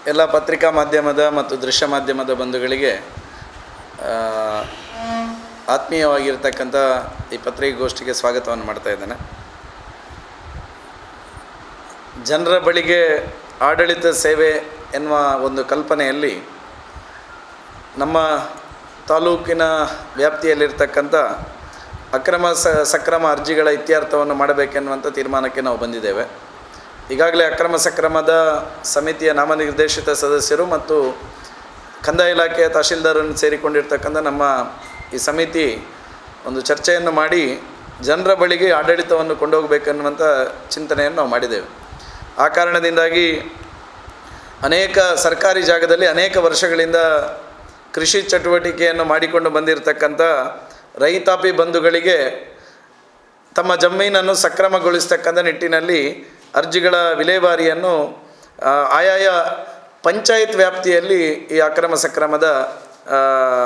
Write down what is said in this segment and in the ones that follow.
ಎಲ್ಲ ಪತ್ರಿಕಾ ಮಾಧ್ಯಮದ ಮತ್ತು ದೃಶ್ಯ ಮಾಧ್ಯಮದ ಬಂಧುಗಳಿಗೆ ಆ, ಆತ್ಮೀಯವಾಗಿರ್ತಕ್ಕಂಥ ಈ ಪತ್ರಿಕಾಗೋಷ್ಠಿಗೆ ಸ್ವಾಗತವನ್ನು ಮಾಡ್ತಾ ಇದ್ದೇನೆ ಜನರ ಬಳಿಗೆ ಆಡಳಿತ ಸೇವೆ ಎನ್ನುವ ಒಂದು ಕಲ್ಪನೆಯಲ್ಲಿ ನಮ್ಮ ತಾಲೂಕಿನ ವ್ಯಾಪ್ತಿಯಲ್ಲಿರ್ತಕ್ಕಂಥ ಅಕ್ರಮ ಸ ಸಕ್ರಮ ಅರ್ಜಿಗಳ ಇತ್ಯರ್ಥವನ್ನು ಮಾಡಬೇಕೆನ್ನುವಂಥ ತೀರ್ಮಾನಕ್ಕೆ ನಾವು ಬಂದಿದ್ದೇವೆ ಈಗಾಗಲೇ ಅಕ್ರಮ ಸಕ್ರಮದ ಸಮಿತಿಯ ನಾಮನಿರ್ದೇಶಿತ ಸದಸ್ಯರು ಮತ್ತು ಕಂದಾಯ ಇಲಾಖೆಯ ತಹಶೀಲ್ದಾರನ್ನು ಸೇರಿಕೊಂಡಿರ್ತಕ್ಕಂಥ ನಮ್ಮ ಈ ಸಮಿತಿ ಒಂದು ಚರ್ಚೆಯನ್ನು ಮಾಡಿ ಜನರ ಬಳಿಗೆ ಆಡಳಿತವನ್ನು ಕೊಂಡೋಗಬೇಕೆನ್ನುವಂಥ ಚಿಂತನೆಯನ್ನು ನಾವು ಮಾಡಿದ್ದೇವೆ ಆ ಕಾರಣದಿಂದಾಗಿ ಅನೇಕ ಸರ್ಕಾರಿ ಜಾಗದಲ್ಲಿ ಅನೇಕ ವರ್ಷಗಳಿಂದ ಕೃಷಿ ಚಟುವಟಿಕೆಯನ್ನು ಮಾಡಿಕೊಂಡು ಬಂದಿರತಕ್ಕಂಥ ರೈತಾಪಿ ಬಂಧುಗಳಿಗೆ ತಮ್ಮ ಜಮೀನನ್ನು ಸಕ್ರಮಗೊಳಿಸ್ತಕ್ಕಂಥ ನಿಟ್ಟಿನಲ್ಲಿ ಅರ್ಜಿಗಳ ವಿಲೇವಾರಿಯನ್ನು ಆ, ಆಯಾಯ ಪಂಚಾಯತ್ ವ್ಯಾಪ್ತಿಯಲ್ಲಿ ಈ ಅಕ್ರಮ ಸಕ್ರಮದ ಆ,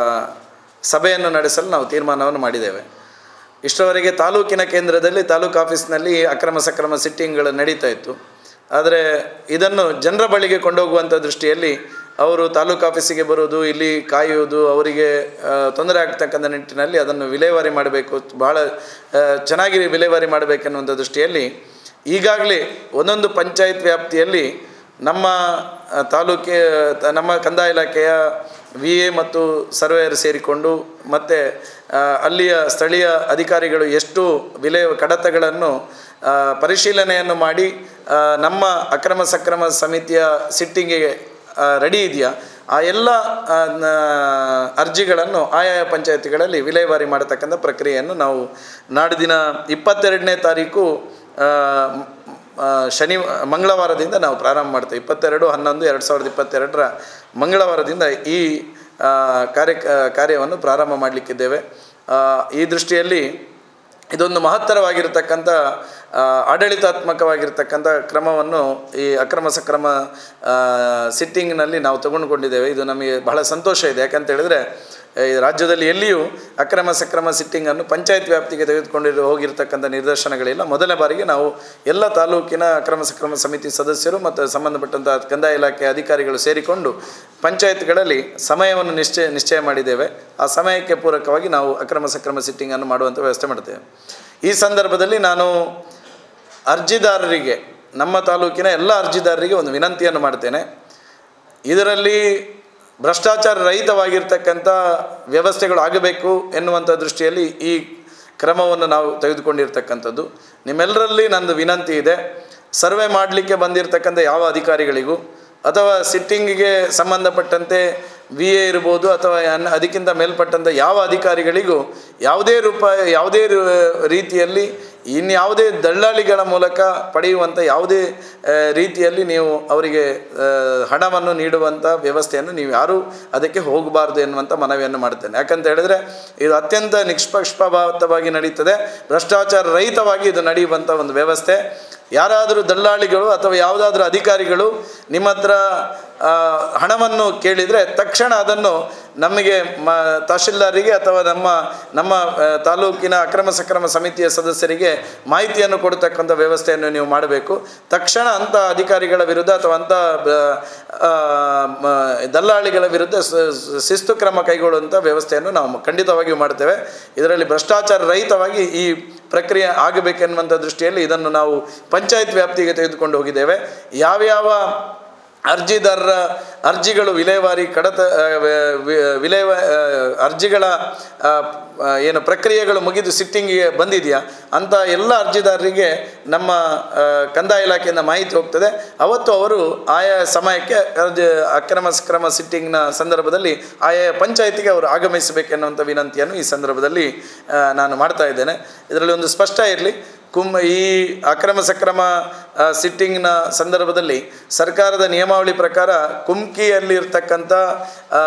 ಸಭೆಯನ್ನು ನಡೆಸಲು ನಾವು ತೀರ್ಮಾನವನ್ನು ಮಾಡಿದ್ದೇವೆ ಇಷ್ಟರವರೆಗೆ ತಾಲೂಕಿನ ಕೇಂದ್ರದಲ್ಲಿ ತಾಲೂಕು ಆಫೀಸ್ನಲ್ಲಿ ಅಕ್ರಮ ಸಕ್ರಮ ಸಿಟ್ಟಿಂಗ್ಗಳು ನಡೀತಾ ಇತ್ತು ಆದರೆ ಇದನ್ನು ಜನರ ಬಳಿಗೆ ಕೊಂಡೋಗುವಂಥ ದೃಷ್ಟಿಯಲ್ಲಿ ಅವರು ತಾಲೂಕು ಆಫೀಸಿಗೆ ಬರುವುದು ಇಲ್ಲಿ ಕಾಯುವುದು ಅವರಿಗೆ ಆ, ತೊಂದರೆ ಆಗ್ತಕ್ಕಂಥ ನಿಟ್ಟಿನಲ್ಲಿ ಅದನ್ನು ವಿಲೇವಾರಿ ಮಾಡಬೇಕು ಭಾಳ ಆ, ಚೆನ್ನಾಗಿ ವಿಲೇವಾರಿ ಮಾಡಬೇಕೆನ್ನುವಂಥ ದೃಷ್ಟಿಯಲ್ಲಿ ಈಗಾಗಲೇ ಒಂದೊಂದು ಪಂಚಾಯತ್ ವ್ಯಾಪ್ತಿಯಲ್ಲಿ ನಮ್ಮ ಆ, ತಾಲೂಕಿ ತ- ನಮ್ಮ ಕಂದಾಯ ಇಲಾಖೆಯ ವಿ ಎ ಮತ್ತು ಸರ್ವೇಯರ್ ಸೇರಿಕೊಂಡು ಮತ್ತು ಅಲ್ಲಿಯ ಸ್ಥಳೀಯ ಅಧಿಕಾರಿಗಳು ಎಷ್ಟು ವಿಲೆ ಕಡತಗಳನ್ನು ಆ, ಪರಿಶೀಲನೆಯನ್ನು ಮಾಡಿ ಆ, ನಮ್ಮ ಅಕ್ರಮ ಸಕ್ರಮ ಸಮಿತಿಯ ಸಿಟ್ಟಿಂಗಿಗೆ ರೆಡಿ ಇದೆಯಾ ಆ ಎಲ್ಲ ಆ, ನ- ಅರ್ಜಿಗಳನ್ನು ಆಯಾಯ ಪಂಚಾಯತಿಗಳಲ್ಲಿ ವಿಲೇವಾರಿ ಮಾಡತಕ್ಕಂಥ ಪ್ರಕ್ರಿಯೆಯನ್ನು ನಾವು ನಾಡಿದಿನ ಇಪ್ಪತ್ತೆರಡನೇ ತಾರೀಕು ಆ, ಮ್- ಆ, ಶನಿ ಮಂಗಳವಾರದಿಂದ ನಾವು ಪ್ರಾರಂಭ ಮಾಡ್ತೇವೆ ಇಪ್ಪತ್ತೆರಡು ಹನ್ನೊಂದು ಎರಡು ಸಾವಿರದ ಇಪ್ಪತ್ತೆರಡರ ಮಂಗಳವಾರದಿಂದ ಈ ಆ, ಕಾರ್ಯ ಕಾರ್ಯವನ್ನು ಪ್ರಾರಂಭ ಮಾಡಲಿಕ್ಕಿದ್ದೇವೆ ಆ, ಈ ದೃಷ್ಟಿಯಲ್ಲಿ ಇದೊಂದು ಮಹತ್ತರವಾಗಿರ್ತಕ್ಕಂಥ ಆ, ಆಡಳಿತಾತ್ಮಕವಾಗಿರ್ತಕ್ಕಂಥ ಕ್ರಮವನ್ನು ಈ ಅಕ್ರಮ ಸಕ್ರಮ ಆ, ಸಿಟ್ಟಿಂಗ್ನಲ್ಲಿ ನಾವು ತಗೊಂಡುಕೊಂಡಿದ್ದೇವೆ ಇದು ನಮಗೆ ಬಹಳ ಸಂತೋಷ ಇದೆ ಯಾಕಂತ ಹೇಳಿದ್ರೆ ಈ ರಾಜ್ಯದಲ್ಲಿ ಎಲ್ಲಿಯೂ ಅಕ್ರಮ ಸಕ್ರಮ ಸಿಟ್ಟಿಂಗನ್ನು ಪಂಚಾಯತ್ ವ್ಯಾಪ್ತಿಗೆ ತೆಗೆದುಕೊಂಡಿರೋ ಹೋಗಿರ್ತಕ್ಕಂಥ ನಿದರ್ಶನಗಳಿಲ್ಲ ಮೊದಲ ಬಾರಿಗೆ ನಾವು ಎಲ್ಲ ತಾಲೂಕಿನ ಅಕ್ರಮ ಸಕ್ರಮ ಸಮಿತಿ ಸದಸ್ಯರು ಮತ್ತು ಸಂಬಂಧಪಟ್ಟಂಥ ಕಂದಾಯ ಇಲಾಖೆ ಅಧಿಕಾರಿಗಳು ಸೇರಿಕೊಂಡು ಪಂಚಾಯತ್ಗಳಲ್ಲಿ ಸಮಯವನ್ನು ನಿಶ್ಚಯ ನಿಶ್ಚಯ ಮಾಡಿದ್ದೇವೆ ಆ ಸಮಯಕ್ಕೆ ಪೂರಕವಾಗಿ ನಾವು ಅಕ್ರಮ ಸಕ್ರಮ ಸಿಟ್ಟಿಂಗನ್ನು ಮಾಡುವಂಥ ವ್ಯವಸ್ಥೆ ಮಾಡ್ತೇವೆ ಈ ಸಂದರ್ಭದಲ್ಲಿ ನಾನು ಅರ್ಜಿದಾರರಿಗೆ ನಮ್ಮ ತಾಲೂಕಿನ ಎಲ್ಲ ಅರ್ಜಿದಾರರಿಗೆ ಒಂದು ವಿನಂತಿಯನ್ನು ಮಾಡ್ತೇನೆ ಇದರಲ್ಲಿ ಭ್ರಷ್ಟಾಚಾರ ರಹಿತವಾಗಿರ್ತಕ್ಕಂಥ ವ್ಯವಸ್ಥೆಗಳು ಆಗಬೇಕು ಎನ್ನುವಂಥ ದೃಷ್ಟಿಯಲ್ಲಿ ಈ ಕ್ರಮವನ್ನು ನಾವು ತೆಗೆದುಕೊಂಡಿರ್ತಕ್ಕಂಥದ್ದು ನಿಮ್ಮೆಲ್ಲರಲ್ಲಿ ನಂದು ವಿನಂತಿ ಇದೆ ಸರ್ವೆ ಮಾಡಲಿಕ್ಕೆ ಬಂದಿರತಕ್ಕಂಥ ಯಾವ ಅಧಿಕಾರಿಗಳಿಗೂ ಅಥವಾ ಸಿಟ್ಟಿಂಗಿಗೆ ಸಂಬಂಧಪಟ್ಟಂತೆ ವಿ ಎ ಇರ್ಬೋದು ಅಥವಾ ಅನ್ ಅದಕ್ಕಿಂತ ಮೇಲ್ಪಟ್ಟಂಥ ಯಾವ ಅಧಿಕಾರಿಗಳಿಗೂ ಯಾವುದೇ ರೂಪಾಯಿ ಯಾವುದೇ ರು- ರೀತಿಯಲ್ಲಿ ಇನ್ಯಾವುದೇ ದಳ್ಳಾಳಿಗಳ ಮೂಲಕ ಪಡೆಯುವಂಥ ಯಾವುದೇ ಆ, ರೀತಿಯಲ್ಲಿ ನೀವು ಅವರಿಗೆ ಆ, ಹಣವನ್ನು ನೀಡುವಂಥ ವ್ಯವಸ್ಥೆಯನ್ನು ನೀವು ಯಾರೂ ಅದಕ್ಕೆ ಹೋಗಬಾರ್ದು ಎನ್ನುವಂಥ ಮನವಿಯನ್ನು ಮಾಡ್ತೇನೆ ಯಾಕಂತ ಹೇಳಿದ್ರೆ ಇದು ಅತ್ಯಂತ ನಿಷ್ಪಕ್ಷಪಾತವಾಗಿ ನಡೀತದೆ ಭ್ರಷ್ಟಾಚಾರ ರಹಿತವಾಗಿ ಇದು ನಡೆಯುವಂಥ ಒಂದು ವ್ಯವಸ್ಥೆ ಯಾರಾದರೂ ದಲ್ಲಾಳಿಗಳು ಅಥವಾ ಯಾವುದಾದ್ರೂ ಅಧಿಕಾರಿಗಳು ನಿಮ್ಮ ಹತ್ರ ಆ, ಹಣವನ್ನು ಕೇಳಿದರೆ ತಕ್ಷಣ ಅದನ್ನು ನಮಗೆ ಮ ತಹಶೀಲ್ದಾರಿಗೆ ಅಥವಾ ನಮ್ಮ ನಮ್ಮ ಆ, ತಾಲೂಕಿನ ಅಕ್ರಮ ಸಕ್ರಮ ಸಮಿತಿಯ ಸದಸ್ಯರಿಗೆ ಮಾಹಿತಿಯನ್ನು ಕೊಡ್ತಕ್ಕಂಥ ವ್ಯವಸ್ಥೆಯನ್ನು ನೀವು ಮಾಡಬೇಕು ತಕ್ಷಣ ಅಂಥ ಅಧಿಕಾರಿಗಳ ವಿರುದ್ಧ ಅಥವಾ ಅಂಥ ಬ- ಆ, ಮ- ದಲ್ಲಾಳಿಗಳ ವಿರುದ್ಧ ಸ- ಸ- ಶಿಸ್ತು ಕ್ರಮ ಕೈಗೊಳ್ಳುವಂಥ ವ್ಯವಸ್ಥೆಯನ್ನು ನಾವು ಖಂಡಿತವಾಗಿಯೂ ಮಾಡ್ತೇವೆ ಇದರಲ್ಲಿ ಭ್ರಷ್ಟಾಚಾರ ರಹಿತವಾಗಿ ಈ ಪ್ರಕ್ರಿಯೆ ಆಗಬೇಕೆನ್ನುವಂಥ ದೃಷ್ಟಿಯಲ್ಲಿ ಇದನ್ನು ನಾವು ಪಂಚಾಯತ್ ವ್ಯಾಪ್ತಿಗೆ ತೆಗೆದುಕೊಂಡು ಹೋಗಿದ್ದೇವೆ ಯಾವ್ಯಾವ ಅರ್ಜಿದಾರರ ಅರ್ಜಿಗಳು ವಿಲೇವಾರಿ ಕಡತ ಆ, ವಿ- ವಿ- ವಿಲೇವ ಆ, ಅರ್ಜಿಗಳ ಆ, ಆ, ಏನು ಪ್ರಕ್ರಿಯೆಗಳು ಮುಗಿದು ಸಿಟ್ಟಿಂಗಿಗೆ ಬಂದಿದೆಯಾ ಅಂಥ ಎಲ್ಲ ಅರ್ಜಿದಾರರಿಗೆ ನಮ್ಮ ಆ, ಕಂದಾಯ ಇಲಾಖೆಯಿಂದ ಮಾಹಿತಿ ಹೋಗ್ತದೆ ಅವತ್ತು ಅವರು ಆಯಾ ಸಮಯಕ್ಕೆ ಅರ್ಜಿ ಅಕ್ರಮ ಸಕ್ರಮ ಸಿಟ್ಟಿಂಗ್ನ ಸಂದರ್ಭದಲ್ಲಿ ಆಯಾ ಪಂಚಾಯತಿಗೆ ಅವರು ಆಗಮಿಸಬೇಕೆನ್ನುವಂಥ ವಿನಂತಿಯನ್ನು ಈ ಸಂದರ್ಭದಲ್ಲಿ ಆ, ನಾನು ಮಾಡ್ತಾ ಇದ್ದೇನೆ ಇದರಲ್ಲಿ ಒಂದು ಸ್ಪಷ್ಟ ಇರಲಿ ಕುಂ ಈ ಅಕ್ರಮ ಸಕ್ರಮ ಆ, ಸಿಟ್ಟಿಂಗ್ನ ಸಂದರ್ಭದಲ್ಲಿ ಸರ್ಕಾರದ ನಿಯಮಾವಳಿ ಪ್ರಕಾರ ಕುಮ್ಕಿಯಲ್ಲಿರ್ತಕ್ಕಂಥ ಆ,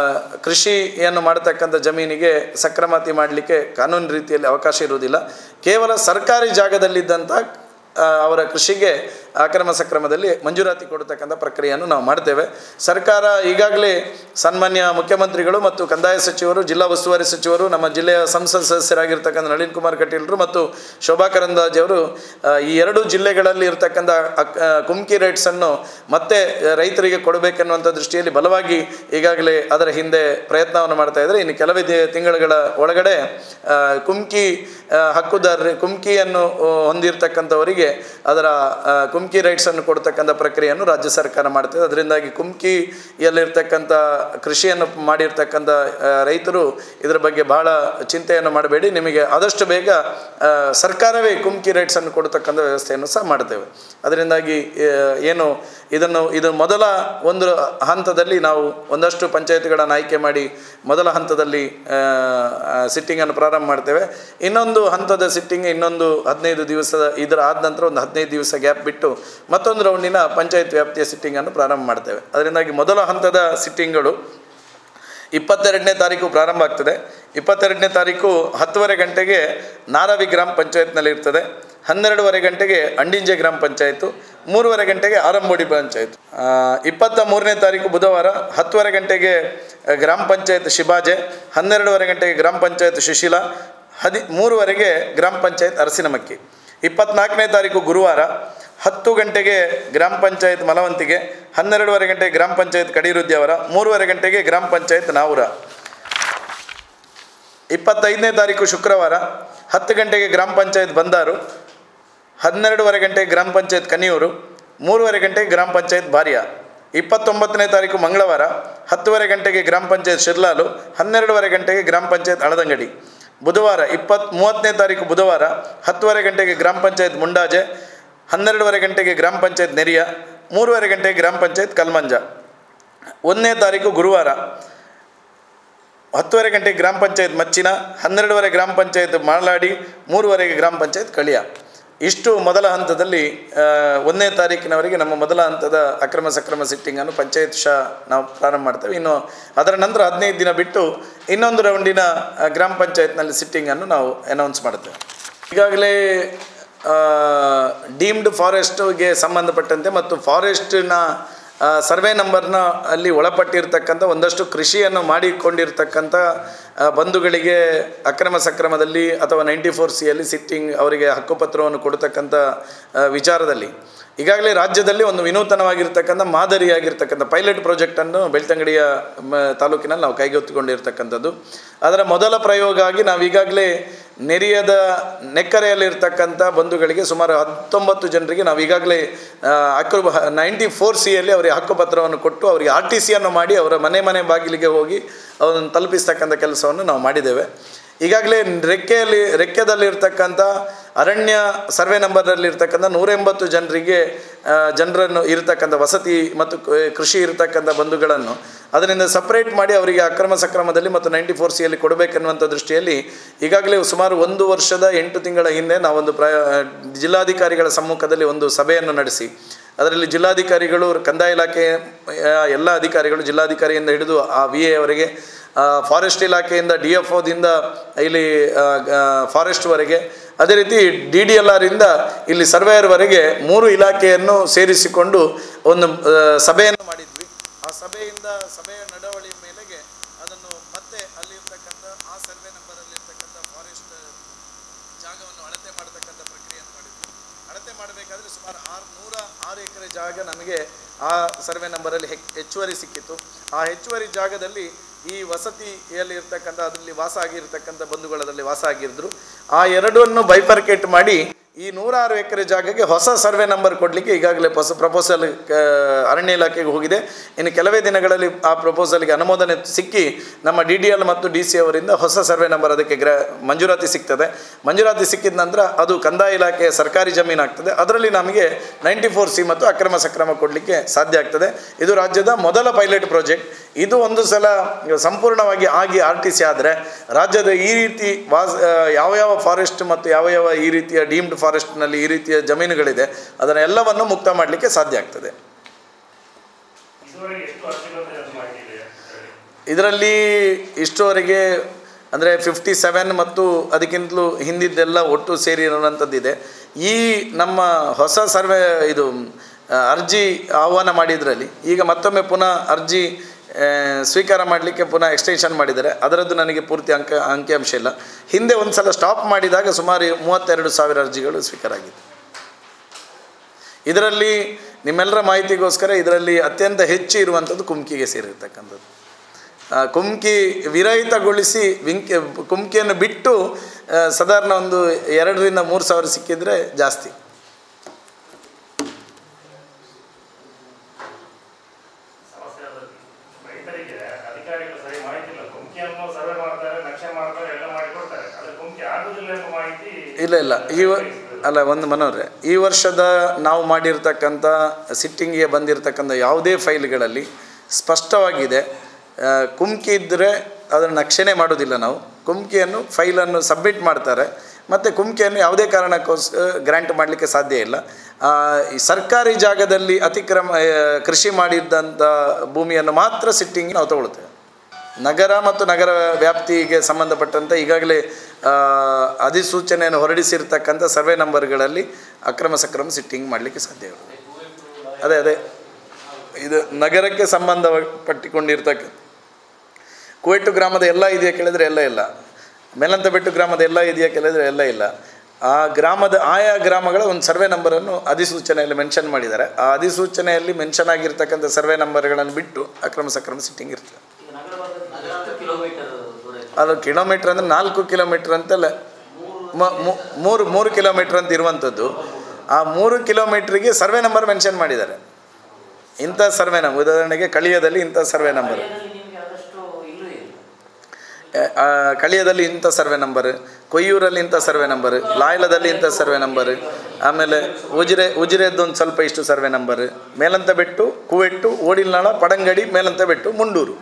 ಕೃಷಿಯನ್ನು ಮಾಡತಕ್ಕಂಥ ಜಮೀನಿಗೆ ಸಕ್ರಮಾತಿ ಮಾಡಲಿಕ್ಕೆ ಕಾನೂನು ರೀತಿಯಲ್ಲಿ ಅವಕಾಶ ಇರುವುದಿಲ್ಲ ಕೇವಲ ಸರ್ಕಾರಿ ಜಾಗದಲ್ಲಿದ್ದಂಥ ಆ, ಅವರ ಕೃಷಿಗೆ ಅಕ್ರಮ ಸಕ್ರಮದಲ್ಲಿ ಮಂಜೂರಾತಿ ಕೊಡತಕ್ಕಂಥ ಪ್ರಕ್ರಿಯೆಯನ್ನು ನಾವು ಮಾಡ್ತೇವೆ ಸರ್ಕಾರ ಈಗಾಗಲೇ ಸನ್ಮಾನ್ಯ ಮುಖ್ಯಮಂತ್ರಿಗಳು ಮತ್ತು ಕಂದಾಯ ಸಚಿವರು ಜಿಲ್ಲಾ ಉಸ್ತುವಾರಿ ಸಚಿವರು ನಮ್ಮ ಜಿಲ್ಲೆಯ ಸಂಸತ್ ಸದಸ್ಯರಾಗಿರ್ತಕ್ಕಂಥ ನಳಿನ್ ಕುಮಾರ್ ಕಟೀಲ್ರು ಮತ್ತು ಶೋಭಾ ಕರಂದ್ಲಾಜೆ ಅವರು ಆ, ಈ ಎರಡು ಜಿಲ್ಲೆಗಳಲ್ಲಿ ಇರತಕ್ಕಂಥ ಅಕ್ ಆ, ಕುಮ್ಕಿ ರೇಟ್ಸನ್ನು ಮತ್ತೆ ರೈತರಿಗೆ ಕೊಡಬೇಕೆನ್ನುವಂಥ ದೃಷ್ಟಿಯಲ್ಲಿ ಬಲವಾಗಿ ಈಗಾಗಲೇ ಅದರ ಹಿಂದೆ ಪ್ರಯತ್ನವನ್ನು ಮಾಡ್ತಾ ಇದ್ದಾರೆ ಇನ್ನು ಕೆಲವೇ ದಿ- ತಿಂಗಳುಗಳ ಒಳಗಡೆ ಆ, ಕುಮ್ಕಿ ಆ, ಹಕ್ಕುದಾರರು ಕುಮ್ಕಿಯನ್ನು ಆ, ಹೊಂದಿರತಕ್ಕಂಥವರಿಗೆ ಅದರ ಆ, ಕುಮ್ಕಿ ರೈಟ್ಸನ್ನು ಕೊಡ್ತಕ್ಕಂಥ ಪ್ರಕ್ರಿಯೆಯನ್ನು ರಾಜ್ಯ ಸರ್ಕಾರ ಮಾಡ್ತದೆ ಅದರಿಂದಾಗಿ ಕುಮ್ಕಿಯಲ್ಲಿರ್ತಕ್ಕಂಥ ಕೃಷಿಯನ್ನು ಮಾಡಿರ್ತಕ್ಕಂಥ ಆ, ರೈತರು ಇದರ ಬಗ್ಗೆ ಬಹಳ ಚಿಂತೆಯನ್ನು ಮಾಡಬೇಡಿ ನಿಮಗೆ ಆದಷ್ಟು ಬೇಗ ಆ, ಸರ್ಕಾರವೇ ಕುಮ್ಕಿ ರೈಟ್ಸನ್ನು ಕೊಡ್ತಕ್ಕಂಥ ವ್ಯವಸ್ಥೆಯನ್ನು ಸಹ ಮಾಡ್ತೇವೆ ಅದರಿಂದಾಗಿ ಆ, ಏನು ಇದನ್ನು ಇದು ಮೊದಲ ಒಂದು ಹಂತದಲ್ಲಿ ನಾವು ಒಂದಷ್ಟು ಪಂಚಾಯತ್ಗಳನ್ನು ಆಯ್ಕೆ ಮಾಡಿ ಮೊದಲ ಹಂತದಲ್ಲಿ ಸಿಟ್ಟಿಂಗನ್ನು ಪ್ರಾರಂಭ ಮಾಡ್ತೇವೆ ಇನ್ನೊಂದು ಹಂತದ ಸಿಟ್ಟಿಂಗ್ ಇನ್ನೊಂದು ಹದಿನೈದು ದಿವಸದ ಇದರ ಆದ ನಂತರ ಒಂದು ಹದಿನೈದು ದಿವಸ ಗ್ಯಾಪ್ ಬಿಟ್ಟು ಮತ್ತೊಂದು ರೌಂಡಿನ ಪಂಚಾಯತ್ ವ್ಯಾಪ್ತಿಯ ಸಿಟ್ಟಿಂಗನ್ನು ಪ್ರಾರಂಭ ಮಾಡ್ತೇವೆ ಅದರಿಂದಾಗಿ ಮೊದಲ ಹಂತದ ಸಿಟ್ಟಿಂಗ್ಗಳು ಇಪ್ಪತ್ತೆರಡನೇ ತಾರೀಕು ಪ್ರಾರಂಭ ಆಗ್ತದೆ ಇಪ್ಪತ್ತೆರಡನೇ ತಾರೀಕು ಹತ್ತುವರೆ ಗಂಟೆಗೆ ನಾರಾವಿ ಗ್ರಾಮ ಪಂಚಾಯತ್ನಲ್ಲಿ ಇರ್ತದೆ ಹನ್ನೆರಡುವರೆ ಗಂಟೆಗೆ ಅಂಡಿಂಜೆ ಗ್ರಾಮ ಪಂಚಾಯತು ಮೂರುವರೆ ಗಂಟೆಗೆ ಆರಂಬೋಡಿ ಪಂಚಾಯತ್ ಆ, ಇಪ್ಪತ್ತ ಮೂರನೇ ತಾರೀಕು ಬುಧವಾರ ಹತ್ತುವರೆ ಗಂಟೆಗೆ ಆ, ಗ್ರಾಮ ಪಂಚಾಯತ್ ಶಿಬಾಜೆ ಹನ್ನೆರಡುವರೆ ಗಂಟೆಗೆ ಗ್ರಾಮ ಪಂಚಾಯತ್ ಸುಶೀಲ ಹದಿ ಮೂರುವರೆಗೆ ಗ್ರಾಮ ಪಂಚಾಯತ್ ಅರಸಿನಮಕ್ಕಿ ಇಪ್ಪತ್ನಾಲ್ಕನೇ ತಾರೀಕು ಗುರುವಾರ ಹತ್ತು ಗಂಟೆಗೆ ಗ್ರಾಮ ಪಂಚಾಯತ್ ಮಲವಂತಿಗೆ ಹನ್ನೆರಡುವರೆ ಗಂಟೆಗೆ ಗ್ರಾಮ ಪಂಚಾಯತ್ ಕಡಿರುದ್ಯವರ ಮೂರುವರೆ ಗಂಟೆಗೆ ಗ್ರಾಮ ಪಂಚಾಯತ್ ನಾವುರ ಇಪ್ಪತ್ತೈದನೇ ತಾರೀಕು ಶುಕ್ರವಾರ ಹತ್ತು ಗಂಟೆಗೆ ಗ್ರಾಮ ಪಂಚಾಯತ್ ಬಂದಾರು ಹನ್ನೆರಡುವರೆ ಗಂಟೆಗೆ ಗ್ರಾಮ ಪಂಚಾಯತ್ ಕನಿಯೂರು ಮೂರುವರೆ ಗಂಟೆಗೆ ಗ್ರಾಮ ಪಂಚಾಯತ್ ಬಾರಿಯ ಇಪ್ಪತ್ತೊಂಬತ್ತನೇ ತಾರೀಕು ಮಂಗಳವಾರ ಹತ್ತುವರೆ ಗಂಟೆಗೆ ಗ್ರಾಮ ಪಂಚಾಯತ್ ಶಿರ್ಲಾಲು ಹನ್ನೆರಡುವರೆ ಗಂಟೆಗೆ ಗ್ರಾಮ ಪಂಚಾಯತ್ ಅಳದಂಗಡಿ ಬುಧವಾರ ಇಪ್ಪತ್ತ್ ಮೂವತ್ತನೇ ತಾರೀಕು ಬುಧವಾರ ಹತ್ತುವರೆ ಗಂಟೆಗೆ ಗ್ರಾಮ ಪಂಚಾಯತ್ ಮುಂಡಾಜೆ ಹನ್ನೆರಡುವರೆ ಗಂಟೆಗೆ ಗ್ರಾಮ ಪಂಚಾಯತ್ ನೆರಿಯ ಮೂರುವರೆ ಗಂಟೆಗೆ ಗ್ರಾಮ ಪಂಚಾಯತ್ ಕಲ್ಮಂಜ ಒಂದನೇ ತಾರೀಕು ಗುರುವಾರ ಹತ್ತುವರೆ ಗಂಟೆಗೆ ಗ್ರಾಮ ಪಂಚಾಯತ್ ಮಚ್ಚಿನ ಹನ್ನೆರಡುವರೆ ಗ್ರಾಮ ಪಂಚಾಯತ್ ಮಾಳಾಡಿ ಮೂರುವರೆಗೆ ಗ್ರಾಮ ಪಂಚಾಯತ್ ಕಳಿಯ ಇಷ್ಟು ಮೊದಲ ಹಂತದಲ್ಲಿ ಆ, ಒಂದನೇ ತಾರೀಕಿನವರೆಗೆ ನಮ್ಮ ಮೊದಲ ಹಂತದ ಅಕ್ರಮ ಸಕ್ರಮ ಸಿಟ್ಟಿಂಗನ್ನು ಪಂಚಾಯತ್ ಶಾ ನಾವು ಪ್ರಾರಂಭ ಮಾಡ್ತೇವೆ ಇನ್ನು ಅದರ ನಂತರ ಹದಿನೈದು ದಿನ ಬಿಟ್ಟು ಇನ್ನೊಂದು ರೌಂಡಿನ ಆ, ಗ್ರಾಮ ಪಂಚಾಯತ್ನಲ್ಲಿ ಸಿಟ್ಟಿಂಗನ್ನು ನಾವು ಅನೌನ್ಸ್ ಮಾಡ್ತೇವೆ ಈಗಾಗಲೇ ಡೀಮ್ಡ್ ಫಾರೆಸ್ಟ್ಗೆ ಸಂಬಂಧಪಟ್ಟಂತೆ ಮತ್ತು ಫಾರೆಸ್ಟ್ನ ಸರ್ವೆ ನಂಬರ್ನ ಅಲ್ಲಿ ಒಳಪಟ್ಟಿರ್ತಕ್ಕಂಥ ಒಂದಷ್ಟು ಕೃಷಿಯನ್ನು ಮಾಡಿಕೊಂಡಿರ್ತಕ್ಕಂಥ ಆ, ಬಂಧುಗಳಿಗೆ ಅಕ್ರಮ ಸಕ್ರಮದಲ್ಲಿ ಅಥವಾ ನೈಂಟಿ ಫೋರ್ ಸಿಯಲ್ಲಿ ಸಿಟ್ಟಿಂಗ್ ಅವರಿಗೆ ಹಕ್ಕುಪತ್ರವನ್ನು ಕೊಡ್ತಕ್ಕಂಥ ಆ, ವಿಚಾರದಲ್ಲಿ ಈಗಾಗಲೇ ರಾಜ್ಯದಲ್ಲಿ ಒಂದು ವಿನೂತನವಾಗಿರ್ತಕ್ಕಂಥ ಮಾದರಿಯಾಗಿರ್ತಕ್ಕಂಥ ಪೈಲಟ್ ಪ್ರಾಜೆಕ್ಟನ್ನು ಬೆಳ್ತಂಗಡಿಯ ಮ, ತಾಲೂಕಿನಲ್ಲಿ ನಾವು ಕೈಗೆತ್ತಿಕೊಂಡಿರ್ತಕ್ಕಂಥದ್ದು ಅದರ ಮೊದಲ ಪ್ರಯೋಗ ಆಗಿ ನಾವು ಈಗಾಗಲೇ ನೆರಿಯದ ನೆಕ್ಕರೆಯಲ್ಲಿರ್ತಕ್ಕಂಥ ಬಂಧುಗಳಿಗೆ ಸುಮಾರು ಹತ್ತೊಂಬತ್ತು ಜನರಿಗೆ ನಾವು ಈಗಾಗಲೇ ಅಕ್ರು ನೈಂಟಿ ಫೋರ್ ಸಿಯಲ್ಲಿ ಅವರಿಗೆ ಹಕ್ಕುಪತ್ರವನ್ನು ಕೊಟ್ಟು ಅವರಿಗೆ ಆರ್ ಟಿ ಸಿಯನ್ನು ಮಾಡಿ ಅವರ ಮನೆ ಮನೆ ಬಾಗಿಲಿಗೆ ಹೋಗಿ ಅವರನ್ನು ತಲುಪಿಸ್ತಕ್ಕಂಥ ಕೆಲಸವನ್ನು ನಾವು ಮಾಡಿದ್ದೇವೆ ಈಗಾಗಲೇ ರೆಕ್ಕೆಯಲ್ಲಿ ರೆಕ್ಕೆದಲ್ಲಿರ್ತಕ್ಕಂಥ ಅರಣ್ಯ ಸರ್ವೆ ನಂಬರ್ನಲ್ಲಿರ್ತಕ್ಕಂಥ ನೂರ ಎಂಬತ್ತು ಜನರಿಗೆ ಆ, ಜನರನ್ನು ಇರತಕ್ಕಂಥ ವಸತಿ ಮತ್ತು ಕ- ಕೃಷಿ ಇರತಕ್ಕಂಥ ಬಂಧುಗಳನ್ನು ಅದರಿಂದ ಸಪ್ರೇಟ್ ಮಾಡಿ ಅವರಿಗೆ ಅಕ್ರಮ ಸಕ್ರಮದಲ್ಲಿ ಮತ್ತು ನೈಂಟಿ ಫೋರ್ ಸಿಯಲ್ಲಿ ಕೊಡಬೇಕೆನ್ನುವಂಥ ದೃಷ್ಟಿಯಲ್ಲಿ ಈಗಾಗಲೇ ಸುಮಾರು ಒಂದು ವರ್ಷದ ಎಂಟು ತಿಂಗಳ ಹಿಂದೆ ನಾವೊಂದು ಪ್ರ ಜಿಲ್ಲಾಧಿಕಾರಿಗಳ ಸಮ್ಮುಖದಲ್ಲಿ ಒಂದು ಸಭೆಯನ್ನು ನಡೆಸಿ ಅದರಲ್ಲಿ ಜಿಲ್ಲಾಧಿಕಾರಿಗಳು ಕಂದಾಯ ಇಲಾಖೆ ಆ, ಎಲ್ಲ ಅಧಿಕಾರಿಗಳು ಜಿಲ್ಲಾಧಿಕಾರಿಯಿಂದ ಹಿಡಿದು ಆ ವಿ ಎ ಅವರಿಗೆ ಫಾರೆಸ್ಟ್ ಇಲಾಖೆಯಿಂದ ಡಿ ಎಫ್ ಒದಿಂದ ಇಲ್ಲಿ ಫಾರೆಸ್ಟ್ವರೆಗೆ ಅದೇ ರೀತಿ ಡಿ ಡಿ ಎಲ್ ಆರಿಂದ ಇಲ್ಲಿ ಸರ್ವೇಯರ್ವರೆಗೆ ಮೂರು ಇಲಾಖೆಯನ್ನು ಸೇರಿಸಿಕೊಂಡು ಒಂದು ಆ, ಸಭೆಯನ್ನು ಮಾಡಿದ್ವಿ ಆ ಸಭೆಯಿಂದ ಸಭೆಯ ನಡವಳಿ ಮೇಲೆಗೆ ಅದನ್ನು ಮತ್ತೆ ಅಲ್ಲಿರ್ತಕ್ಕಂಥ ಆ ಸರ್ವೆ ನಂಬರಲ್ಲಿರ್ತಕ್ಕಂಥ ಫಾರೆಸ್ಟ್ ಜಾಗವನ್ನು ಅಳತೆ ಮಾಡತಕ್ಕಂಥ ಪ್ರಕ್ರಿಯೆಯನ್ನು ಮಾಡಿದ್ವಿ ಅಳತೆ ಮಾಡಬೇಕಾದ್ರೆ ಸುಮಾರು ಆರು ನೂರ ಆರು ಎಕರೆ ಜಾಗ ನಮಗೆ ಆ ಸರ್ವೆ ನಂಬರಲ್ಲಿ ಹೆಕ್ ಹೆಚ್ಚುವರಿ ಸಿಕ್ಕಿತ್ತು ಆ ಹೆಚ್ಚುವರಿ ಜಾಗದಲ್ಲಿ ಈ ವಸತಿಯಲ್ಲಿ ಇರ್ತಕ್ಕಂಥ ಅದರಲ್ಲಿ ವಾಸ ಆಗಿರ್ತಕ್ಕಂಥ ಬಂಧುಗಳದಲ್ಲಿ ವಾಸ ಆಗಿದ್ರು ಆ ಎರಡನ್ನು ಬೈಫರ್ಕೇಟ್ ಮಾಡಿ ಈ ನೂರಾರು ಎಕರೆ ಜಾಗಕ್ಕೆ ಹೊಸ ಸರ್ವೆ ನಂಬರ್ ಕೊಡಲಿಕ್ಕೆ ಈಗಾಗಲೇ ಹೊಸ ಪ್ರಪೋಸಲ್ ಅರಣ್ಯ ಇಲಾಖೆಗೆ ಹೋಗಿದೆ ಇನ್ನು ಕೆಲವೇ ದಿನಗಳಲ್ಲಿ ಆ ಪ್ರಪೋಸಲ್ಗೆ ಅನುಮೋದನೆ ಸಿಕ್ಕಿ ನಮ್ಮ ಡಿ ಡಿ ಎಲ್ ಮತ್ತು ಡಿ ಸಿ ಅವರಿಂದ ಹೊಸ ಸರ್ವೆ ನಂಬರ್ ಅದಕ್ಕೆ ಗ್ರ ಮಂಜೂರಾತಿ ಸಿಗ್ತದೆ ಮಂಜೂರಾತಿ ಸಿಕ್ಕಿದ ನಂತರ ಅದು ಕಂದಾಯ ಇಲಾಖೆಯ ಸರ್ಕಾರಿ ಜಮೀನು ಆಗ್ತದೆ ಅದರಲ್ಲಿ ನಮಗೆ ನೈಂಟಿ ಫೋರ್ ಸಿ ಮತ್ತು ಅಕ್ರಮ ಸಕ್ರಮ ಕೊಡಲಿಕ್ಕೆ ಸಾಧ್ಯ ಆಗ್ತದೆ ಇದು ರಾಜ್ಯದ ಮೊದಲ ಪೈಲಟ್ ಪ್ರಾಜೆಕ್ಟ್ ಇದು ಒಂದು ಸಲ ಸಂಪೂರ್ಣವಾಗಿ ಆಗಿ ಆರ್ ಟಿ ಸಿ ಆದರೆ ರಾಜ್ಯದ ಈ ರೀತಿ ವಾಸ್ ಆ, ಯಾವ ಯಾವ ಫಾರೆಸ್ಟ್ ಮತ್ತು ಯಾವ ಯಾವ ಈ ರೀತಿಯ ಡೀಮ್ಡ್ ಫಾರೆಸ್ಟ್ನಲ್ಲಿ ಈ ರೀತಿಯ ಜಮೀನುಗಳಿದೆ ಅದನ್ನೆಲ್ಲವನ್ನು ಮುಕ್ತ ಮಾಡಲಿಕ್ಕೆ ಸಾಧ್ಯ ಆಗ್ತದೆ ಇದುವರೆಗೆ ಎಷ್ಟು ಅರ್ಜಿಗಳನ್ನು ರದ್ದು ಮಾಡಿದ್ದೀರಿ ಇದರಲ್ಲಿ ಇಷ್ಟುವರೆಗೆ ಅಂದರೆ ಫಿಫ್ಟಿ ಸೆವೆನ್ ಮತ್ತು ಅದಕ್ಕಿಂತಲೂ ಹಿಂದಿದ್ದೆಲ್ಲ ಒಟ್ಟು ಸೇರಿ ಇರುವಂಥದ್ದಿದೆ ಈ ನಮ್ಮ ಹೊಸ ಸರ್ವೆ ಇದು ಆ, ಅರ್ಜಿ ಆಹ್ವಾನ ಮಾಡಿದ್ರಲ್ಲಿ ಈಗ ಮತ್ತೊಮ್ಮೆ ಪುನಃ ಅರ್ಜಿ ಆ, ಸ್ವೀಕಾರ ಮಾಡಲಿಕ್ಕೆ ಪುನಃ ಎಕ್ಸ್ಟೆನ್ಷನ್ ಮಾಡಿದ್ದಾರೆ ಅದರದ್ದು ನನಗೆ ಪೂರ್ತಿ ಅಂಕ ಅಂಕಿಅಂಶ ಇಲ್ಲ ಹಿಂದೆ ಒಂದು ಸಲ ಸ್ಟಾಪ್ ಮಾಡಿದಾಗ ಸುಮಾರು ಮೂವತ್ತೆರಡು ಸಾವಿರ ಅರ್ಜಿಗಳು ಸ್ವೀಕಾರ ಆಗಿದೆ ಇದರಲ್ಲಿ ನಿಮ್ಮೆಲ್ಲರ ಮಾಹಿತಿಗೋಸ್ಕರ ಇದರಲ್ಲಿ ಅತ್ಯಂತ ಹೆಚ್ಚು ಇರುವಂಥದ್ದು ಕುಮ್ಕಿಗೆ ಸೇರಿರ್ತಕ್ಕಂಥದ್ದು ಆ, ಕುಮ್ಕಿ ವಿರಹಿತಗೊಳಿಸಿ ವಿಂಕಿ ಕುಮ್ಕಿಯನ್ನು ಬಿಟ್ಟು ಆ, ಸಾಧಾರಣ ಒಂದು ಎರಡರಿಂದ ಮೂರು ಸಾವಿರ ಸಿಕ್ಕಿದರೆ ಜಾಸ್ತಿ ಸಮಸ್ಯೆ ಅದು ರೈತರಿಗೆ ಅಧಿಕಾರಿಗಳು ಸರಿ ಮಾಹಿತಿ ಇಲ್ಲ ಕುಂಕಿಯನ್ನು ಸರ್ವೆ ಮಾಡ್ತಾರೆ ನಕ್ಷೆ ಮಾಡ್ತಾರೆ ಎಲ್ಲ ಮಾಡಿಕೊಡ್ತಾರೆ ಆದರೆ ಕುಂಕಿ ಆಗುದಿಲ್ಲ ಎಂಬ ಮಾಹಿತಿ ಇಲ್ಲ ಇಲ್ಲ ಈ ವ- ಅಲ್ಲ ಒಂದು ಮನೋರೆ ಈ ವರ್ಷದ ನಾವು ಮಾಡಿರ್ತಕ್ಕಂಥ ಸಿಟ್ಟಿಂಗಿಗೆ ಬಂದಿರತಕ್ಕಂಥ ಯಾವುದೇ ಫೈಲ್ಗಳಲ್ಲಿ ಸ್ಪಷ್ಟವಾಗಿದೆ ಆ, ಕುಮ್ಕಿ ಇದ್ದರೆ ಅದನ್ನು ನಕ್ಷೆನೇ ಮಾಡೋದಿಲ್ಲ ನಾವು ಕುಮ್ಕಿಯನ್ನು ಫೈಲನ್ನು ಸಬ್ಮಿಟ್ ಮಾಡ್ತಾರೆ ಮತ್ತು ಕುಮ್ಕಿಯನ್ನು ಯಾವುದೇ ಕಾರಣಕ್ಕೋಸ್ಕರ ಗ್ರ್ಯಾಂಟ್ ಮಾಡಲಿಕ್ಕೆ ಸಾಧ್ಯ ಇಲ್ಲ ಆ, ಈ ಸರ್ಕಾರಿ ಜಾಗದಲ್ಲಿ ಅತಿಕ್ರಮ ಆ, ಕೃಷಿ ಮಾಡಿದ್ದಂಥ ಭೂಮಿಯನ್ನು ಮಾತ್ರ ಸಿಟ್ಟಿಂಗ್ ನಾವು ತಗೊಳ್ತೇವೆ ನಗರ ಮತ್ತು ನಗರ ವ್ಯಾಪ್ತಿಗೆ ಸಂಬಂಧಪಟ್ಟಂತೆ ಈಗಾಗಲೇ ಆ, ಅಧಿಸೂಚನೆಯನ್ನು ಹೊರಡಿಸಿರ್ತಕ್ಕಂಥ ಸರ್ವೆ ನಂಬರ್ಗಳಲ್ಲಿ ಅಕ್ರಮ ಸಕ್ರಮ ಸಿಟ್ಟಿಂಗ್ ಮಾಡಲಿಕ್ಕೆ ಸಾಧ್ಯ ಇಲ್ಲ ಅದೇ ಅದೇ ಇದು ನಗರಕ್ಕೆ ಸಂಬಂಧಪಟ್ಟಿಕೊಂಡಿರ್ತಕ್ಕ ಕುವೆಟ್ಟು ಗ್ರಾಮದ ಎಲ್ಲ ಇದೆಯಾ ಕೇಳಿದರೆ ಎಲ್ಲ ಇಲ್ಲ ಮೇಲಂತಬೆಟ್ಟು ಗ್ರಾಮದ ಎಲ್ಲ ಇದೆಯಾ ಕೇಳಿದರೆ ಎಲ್ಲ ಇಲ್ಲ ಆ ಗ್ರಾಮದ ಆಯಾ ಗ್ರಾಮಗಳ ಒಂದು ಸರ್ವೆ ನಂಬರನ್ನು ಅಧಿಸೂಚನೆಯಲ್ಲಿ ಮೆನ್ಷನ್ ಮಾಡಿದ್ದಾರೆ ಆ ಅಧಿಸೂಚನೆಯಲ್ಲಿ ಮೆನ್ಷನ್ ಆಗಿರ್ತಕ್ಕಂಥ ಸರ್ವೆ ನಂಬರ್ಗಳನ್ನು ಬಿಟ್ಟು ಅಕ್ರಮ ಸಕ್ರಮ ಸಿಟ್ಟಿಂಗ್ ಇರ್ತದೆ ಈಗ ನಗರ ಭಾಗದಲ್ಲಿ ಎಷ್ಟು ಕಿಲೋಮೀಟರ್ ದೂರ ಇದೆ ಅದು ಕಿಲೋಮೀಟ್ರ್ ಅಂದರೆ ನಾಲ್ಕು ಕಿಲೋಮೀಟ್ರ್ ಅಂತಲ್ಲ ಮ- ಮೂ- ಮೂರು ಮೂರು ಕಿಲೋಮೀಟ್ರ್ ಅಂತ ಇರುವಂಥದ್ದು ಆ ಮೂರು ಕಿಲೋಮೀಟ್ರಿಗೆ ಸರ್ವೆ ನಂಬರ್ ಮೆನ್ಷನ್ ಮಾಡಿದ್ದಾರೆ ಇಂಥ ಸರ್ವೆ ನಂಬರ್ ಉದಾಹರಣೆಗೆ ಕಳಿಯದಲ್ಲಿ ಇಂಥ ಸರ್ವೆ ನಂಬರ್ ಹಳ್ಳಿಯಲ್ಲಿ ನಿಮಗೆ ಆದಷ್ಟು ಇಲ್ಲೂ ಇಲ್ಲ ಆ, ಕಳಿಯದಲ್ಲಿ ಇಂಥ ಸರ್ವೆ ನಂಬರ್ ಕೊಯ್ಯೂರಲ್ಲಿ ಇಂಥ ಸರ್ವೆ ನಂಬರ್ ಲಾಯ್ಲದಲ್ಲಿ ಇಂಥ ಸರ್ವೆ ನಂಬರ್ ಆಮೇಲೆ ಉಜಿರೆ ಉಜಿರೆದ್ದೊಂದು ಸ್ವಲ್ಪ ಇಷ್ಟು survey number Melantabettu Kuvettu Odilnala Padangadi Melantabettu Mundur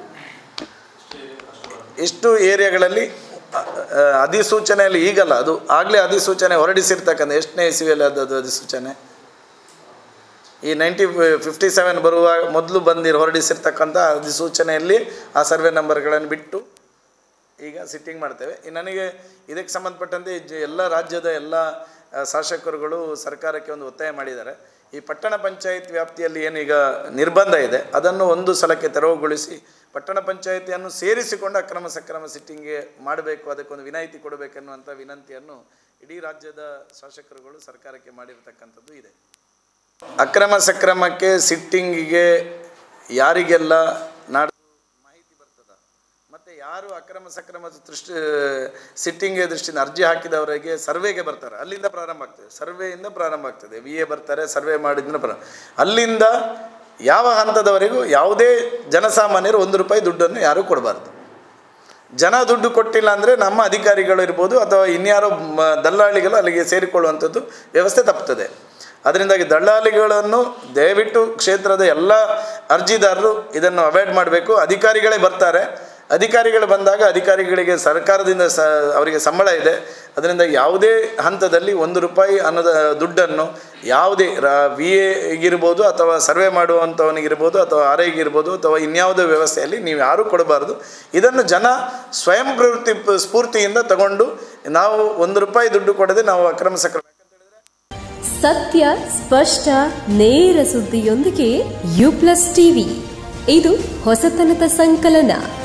ಇಷ್ಟು ಏರಿಯಾಗಳಲ್ಲಿ ಅ- ಅ- ಅಧಿಸೂಚನೆಯಲ್ಲಿ ಈಗಲ್ಲ ಅದು ಆಗಲೇ ಅಧಿಸೂಚನೆ ಹೊರಡಿಸಿರ್ತಕ್ಕಂಥ ಎಷ್ಟನೇ ಇಸ್ವಿಯಲ್ಲಿ ಅದು ಅದು ಅಧಿಸೂಚನೆ ಈ ನೈಂಟಿ ಫಿಫ್ಟಿ ಸೆವೆನ್ ಬರುವ ಮೊದಲು ಬಂದಿರೋ ಹೊರಡಿಸಿರ್ತಕ್ಕಂಥ ಅಧಿಸೂಚನೆಯಲ್ಲಿ ಆ ಸರ್ವೆ ನಂಬರ್ಗಳನ್ನು ಬಿಟ್ಟು ಈಗ ಸಿಟ್ಟಿಂಗ್ ಮಾಡ್ತೇವೆ ಈ ನನಗೆ ಇದಕ್ಕೆ ಸಂಬಂಧಪಟ್ಟಂತೆ ಈ ಜ- ಎಲ್ಲ ರಾಜ್ಯದ ಎಲ್ಲ ಆ, ಶಾಸಕರುಗಳು ಸರ್ಕಾರಕ್ಕೆ ಒಂದು ಒತ್ತಾಯ ಮಾಡಿದ್ದಾರೆ ಈ ಪಟ್ಟಣ ಪಂಚಾಯತ್ ವ್ಯಾಪ್ತಿಯಲ್ಲಿ ಏನೀಗ ನಿರ್ಬಂಧ ಇದೆ ಅದನ್ನು ಒಂದು ಸಲಕ್ಕೆ ತೆರವುಗೊಳಿಸಿ ಪಟ್ಟಣ ಪಂಚಾಯತಿಯನ್ನು ಸೇರಿಸಿಕೊಂಡು ಅಕ್ರಮ ಸಕ್ರಮ ಸಿಟ್ಟಿಂಗ್ಗೆ ಮಾಡಬೇಕು ಅದಕ್ಕೊಂದು ವಿನಾಯಿತಿ ಕೊಡಬೇಕೆನ್ನುವಂಥ ವಿನಂತಿಯನ್ನು ಇಡೀ ರಾಜ್ಯದ ಶಾಸಕರುಗಳು ಸರ್ಕಾರಕ್ಕೆ ಮಾಡಿರ್ತಕ್ಕಂಥದ್ದು ಇದೆ ಅಕ್ರಮ ಸಕ್ರಮಕ್ಕೆ ಸಿಟ್ಟಿಂಗಿಗೆ ಯಾರಿಗೆಲ್ಲ ನಾಡು ಮಾಹಿತಿ ಬರ್ತದ ಮತ್ತು ಯಾರು ಅಕ್ರಮ ಸಕ್ರಮ ದೃಷ್ಟಿ ಸಿಟ್ಟಿಂಗ್ ದೃಷ್ಟಿಯಿಂದ ಅರ್ಜಿ ಹಾಕಿದವರಿಗೆ ಸರ್ವೆಗೆ ಬರ್ತಾರೆ ಅಲ್ಲಿಂದ ಪ್ರಾರಂಭ ಆಗ್ತದೆ ಸರ್ವೆಯಿಂದ ಪ್ರಾರಂಭ ಆಗ್ತದೆ ವಿ ಎ ಬರ್ತಾರೆ ಸರ್ವೆ ಮಾಡಿದ್ರಿಂದ ಪ್ರಾರಂಭ ಅಲ್ಲಿಂದ ಯಾವ ಹಂತದವರೆಗೂ ಯಾವುದೇ ಜನಸಾಮಾನ್ಯರು ಒಂದು ರೂಪಾಯಿ ದುಡ್ಡನ್ನು ಯಾರೂ ಕೊಡಬಾರ್ದು ಜನ ದುಡ್ಡು ಕೊಟ್ಟಿಲ್ಲ ಅಂದರೆ ನಮ್ಮ ಅಧಿಕಾರಿಗಳು ಇರ್ಬೋದು ಅಥವಾ ಇನ್ಯಾರೋ ಮ- ದಲ್ಲಾಳಿಗಳು ಅಲ್ಲಿಗೆ ಸೇರಿಕೊಳ್ಳುವಂಥದ್ದು ವ್ಯವಸ್ಥೆ ತಪ್ಪುತ್ತದೆ ಅದರಿಂದಾಗಿ ದಳ್ಳಾಳಿಗಳನ್ನು ದಯವಿಟ್ಟು ಕ್ಷೇತ್ರದ ಎಲ್ಲ ಅರ್ಜಿದಾರರು ಇದನ್ನು ಅವಾಯ್ಡ್ ಮಾಡಬೇಕು ಅಧಿಕಾರಿಗಳೇ ಬರ್ತಾರೆ ಅಧಿಕಾರಿಗಳು ಬಂದಾಗ ಅಧಿಕಾರಿಗಳಿಗೆ ಸರ್ಕಾರದಿಂದ ಸ ಅವರಿಗೆ ಸಂಬಳ ಇದೆ ಅದರಿಂದ ಯಾವುದೇ ಹಂತದಲ್ಲಿ ಒಂದು ರೂಪಾಯಿ ಅನ್ನೋದ ದುಡ್ಡನ್ನು ಯಾವುದೇ ವಿ ಎಗಿರ್ಬೋದು ಅಥವಾ ಸರ್ವೆ ಮಾಡುವಂಥವನಿಗಿರ್ಬೋದು ಅಥವಾ ಆರ್ ಐಗಿರ್ಬೋದು ಅಥವಾ ಇನ್ಯಾವುದೇ ವ್ಯವಸ್ಥೆಯಲ್ಲಿ ನೀವು ಯಾರೂ ಕೊಡಬಾರ್ದು ಇದನ್ನು ಜನ ಸ್ವಯಂ ಪ್ರವೃತ್ತಿ ಪ- ಸ್ಫೂರ್ತಿಯಿಂದ ತಗೊಂಡು ನಾವು ಒಂದು ರೂಪಾಯಿ ದುಡ್ಡು ಕೊಡದೆ ನಾವು ಅಕ್ರಮ ಸಕ್ರಮ ಸತ್ಯ ಸ್ಪಷ್ಟ ನೇರ ಸುದ್ದಿಯೊಂದಿಗೆ ಯು ಪ್ಲಸ್ ಟಿವಿ ಇದು ಹೊಸತನದ ಸಂಕಲನ